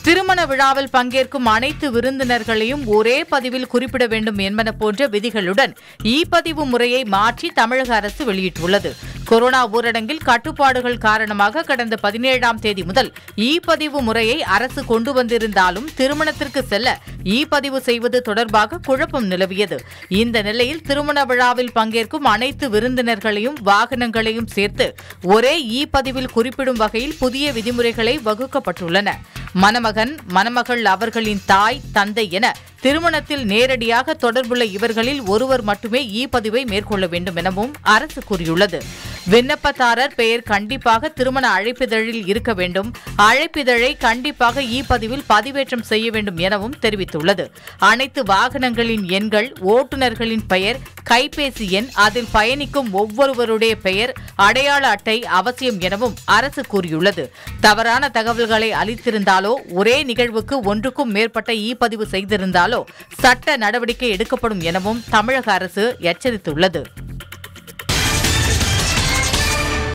திருமண விழாவில் பங்கேற்கும் அனைத்து விருந்தினர்களையும் ஒரே பதிவில் குறிப்பிட வேண்டும் என்பன போன்ற விதிகளுடன் இ பதிவு முறையை மாற்றி தமிழக அரசு வெளியிட்டுள்ளது கொரோனா ஊரடங்கில் கட்டுப்பாடுகள் காரணமாக கடந்த பதினேழாம் தேதி முதல் இ பதிவு முறையை அரசு கொண்டு வந்திருந்தாலும் திருமணத்திற்கு செல்ல இ பதிவு செய்வது தொடர்பாக குழப்பம் நிலவியது இந்த நிலையில் திருமண விழாவில் பங்கேற்கும் அனைத்து விருந்தினர்களையும் வாகனங்களையும் சேர்த்து ஒரே இ பதிவில் குறிப்பிடும் வகையில் புதிய விதிமுறைகளை வகுக்கப்பட்டுள்ளன மணமகன் மணமகள் அவர்களின் தாய் தந்தை என திருமணத்தில் நேரடியாக தொடர்புள்ள இவர்களில் ஒருவர் மட்டுமே இ பதிவை மேற்கொள்ள வேண்டும் எனவும் அரசு கூறியுள்ளது விண்ணப்பதாரர் பெயர் கண்டிப்பாக திருமண அழைப்பிதழில் இருக்க வேண்டும் அழைப்பிதழை கண்டிப்பாக இ பதிவில் பதிவேற்றம் செய்ய வேண்டும் எனவும் தெரிவித்துள்ளது அனைத்து வாகனங்களின் எண்கள் ஓட்டுநர்களின் பெயர் கைபேசி எண் அதில் பயணிக்கும் ஒவ்வொருவருடைய பெயர் அடையாள அட்டை அவசியம் எனவும் அரசு கூறியுள்ளது தவறான தகவல்களை அளித்திருந்தாலோ ஒரே நிகழ்வுக்கு ஒன்றுக்கும் மேற்பட்ட இ பதிவு செய்திருந்தாலோ சட்ட நடவடிக்கை எடுக்கப்படும் எனவும் தமிழக அரசு எச்சரித்துள்ளது